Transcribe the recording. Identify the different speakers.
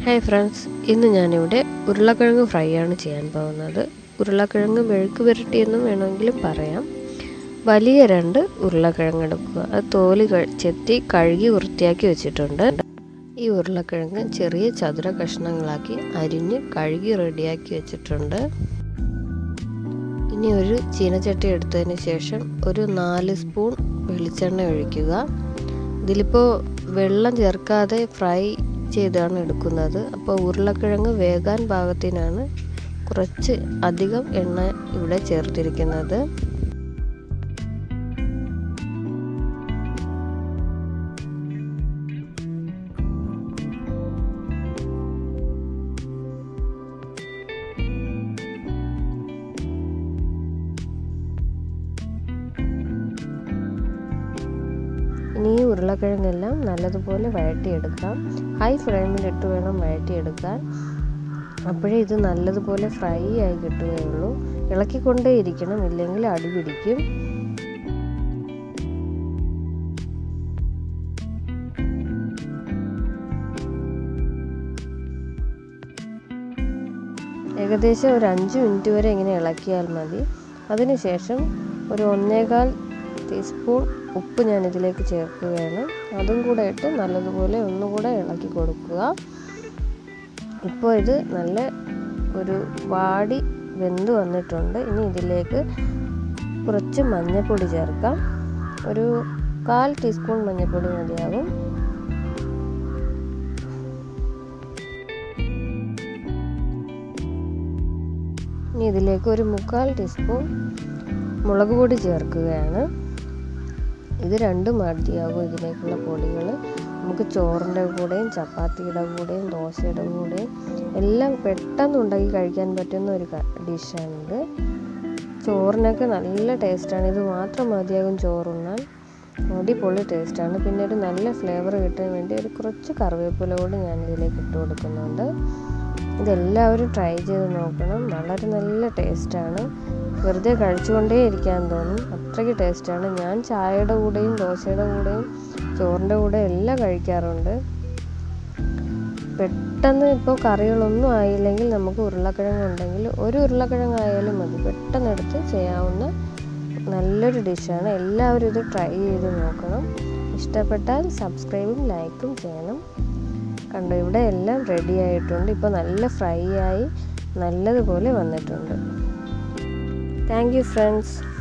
Speaker 1: hi friends ഇന്ന് ഞാനിവിടെ ഉരുളക്കിഴങ്ങ് ഫ്രൈ ആണ് ചെയ്യാൻ പോകുന്നത് ഉരുളക്കിഴങ്ങ് മെഴുക്ക് പുരട്ടിയെന്നും വേണമെങ്കിലും പറയാം വലിയ രണ്ട് ഉരുളക്കിഴങ്ങ് എടുക്കുക അത് തോല് കഴി- ചെത്തി കഴുകി വൃത്തിയാക്കി വെച്ചിട്ടുണ്ട് ഈ ഉരുളക്കിഴങ്ങ് ചെറിയ ചതുര കഷ്ണങ്ങളാക്കി അരിഞ്ഞ് കഴുകി റെഡിയാക്കി വെച്ചിട്ടുണ്ട് ഇനി ഒരു ചീനച്ചട്ടി എടുത്തതിന് ശേഷം ഒരു നാല് സ്പൂൺ വെളിച്ചെണ്ണ ഒഴിക്കുക ഇതിലിപ്പോൾ വെള്ളം ചേർക്കാതെ ഫ്രൈ ചെയ്താണ് എടുക്കുന്നത് അപ്പോൾ ഉരുളക്കിഴങ്ങ് വേകാൻ പാകത്തിനാണ് കുറച്ച് അധികം എണ്ണ ഇവിടെ ചേർത്തിരിക്കുന്നത് ഇനി ഈ ഉരുളക്കിഴങ്ങെല്ലാം നല്ലതുപോലെ വഴറ്റിയെടുക്കാം ഹൈ ഫ്ലെയിമിലിട്ട് വേണം വഴറ്റിയെടുക്കാൻ അപ്പോഴേ ഇത് നല്ലതുപോലെ ഫ്രൈ ആയി കിട്ടുകയുള്ളൂ ഇളക്കിക്കൊണ്ടേ ഇരിക്കണം ഇല്ലെങ്കിൽ അടി പിടിക്കും ഏകദേശം ഒരു അഞ്ച് മിനിറ്റ് വരെ ഇങ്ങനെ ഇളക്കിയാൽ മതി അതിനുശേഷം ഒരു ഒന്നേകാൽ ടീസ്പൂൺ ഉപ്പ് ഞാൻ ഇതിലേക്ക് ചേർക്കുകയാണ് അതും കൂടെ ഇട്ട് നല്ലതുപോലെ ഒന്നുകൂടെ ഇളക്കി കൊടുക്കുക ഇപ്പോൾ ഇത് നല്ല ഒരു വാടി വെന്ത് വന്നിട്ടുണ്ട് ഇനി ഇതിലേക്ക് കുറച്ച് മഞ്ഞൾപ്പൊടി ചേർക്കാം ഒരു കാൽ ടീസ്പൂൺ മഞ്ഞൾപ്പൊടി മതിയാകും ഇനി ഇതിലേക്ക് ഒരു മുക്കാൽ ടീസ്പൂൺ മുളക് പൊടി ചേർക്കുകയാണ് ഇത് രണ്ടും മതിയാകും ഇതിലേക്കുള്ള പൊടികൾ നമുക്ക് ചോറിൻ്റെ കൂടെയും ചപ്പാത്തിയുടെ കൂടെയും ദോശയുടെ കൂടെയും എല്ലാം പെട്ടെന്ന് ഉണ്ടാക്കി കഴിക്കാൻ പറ്റുന്ന ഒരു ഡിഷാണിത് ചോറിനൊക്കെ നല്ല ടേസ്റ്റാണ് ഇത് മാത്രം മതിയാകും ചോറുണ്ണാൻ അടിപൊളി ടേസ്റ്റാണ് പിന്നെ ഒരു നല്ല ഫ്ലേവർ കിട്ടാൻ വേണ്ടി ഒരു കുറച്ച് കറിവേപ്പില കൂടി ഞാൻ ഇതിലേക്ക് ഇട്ട് കൊടുക്കുന്നുണ്ട് ഇതെല്ലാവരും ട്രൈ ചെയ്ത് നോക്കണം വളരെ നല്ല ടേസ്റ്റാണ് വെറുതെ കഴിച്ചുകൊണ്ടേ ഇരിക്കാൻ തോന്നും അത്രയ്ക്ക് ടേസ്റ്റാണ് ഞാൻ ചായയുടെ കൂടെയും ദോശയുടെ കൂടെയും ചോറിൻ്റെ കൂടെ എല്ലാം കഴിക്കാറുണ്ട് പെട്ടെന്ന് ഇപ്പോൾ കറികളൊന്നും ആയില്ലെങ്കിൽ നമുക്ക് ഉരുളക്കിഴങ്ങ് ഉണ്ടെങ്കിൽ ഒരു ഉരുളക്കിഴങ്ങ് ആയാലും മതി പെട്ടെന്ന് എടുത്ത് ചെയ്യാവുന്ന നല്ലൊരു ഡിഷാണ് എല്ലാവരും ഇത് ട്രൈ ചെയ്ത് നോക്കണം ഇഷ്ടപ്പെട്ടാൽ സബ്സ്ക്രൈബും ലൈക്കും ചെയ്യണം കണ്ടോ ഇവിടെ എല്ലാം റെഡി ആയിട്ടുണ്ട് ഇപ്പോൾ നല്ല ഫ്രൈ ആയി നല്ലതുപോലെ വന്നിട്ടുണ്ട് താങ്ക് യു ഫ്രണ്ട്സ്